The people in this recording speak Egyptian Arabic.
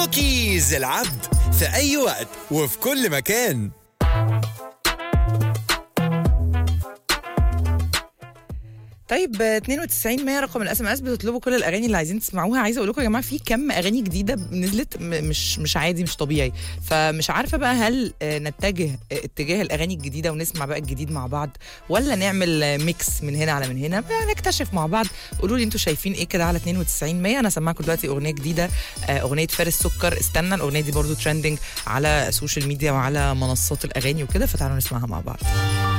كوكيز العبد في أي وقت وفي كل مكان طيب آه، 92 100 رقم الاس ام اس بتطلبوا كل الاغاني اللي عايزين تسمعوها عايزه اقول لكم يا جماعه في كم اغاني جديده نزلت م- مش مش عادي مش طبيعي فمش عارفه بقى هل آه، نتجه آه، اتجاه الاغاني الجديده ونسمع بقى الجديد مع بعض ولا نعمل آه، ميكس من هنا على من هنا بقى نكتشف مع بعض قولوا لي انتوا شايفين ايه كده على 92 100 انا سامعكم دلوقتي اغنيه جديده آه، اغنيه فارس سكر استنى الاغنيه دي برضو ترندنج على السوشيال ميديا وعلى منصات الاغاني وكده فتعالوا نسمعها مع بعض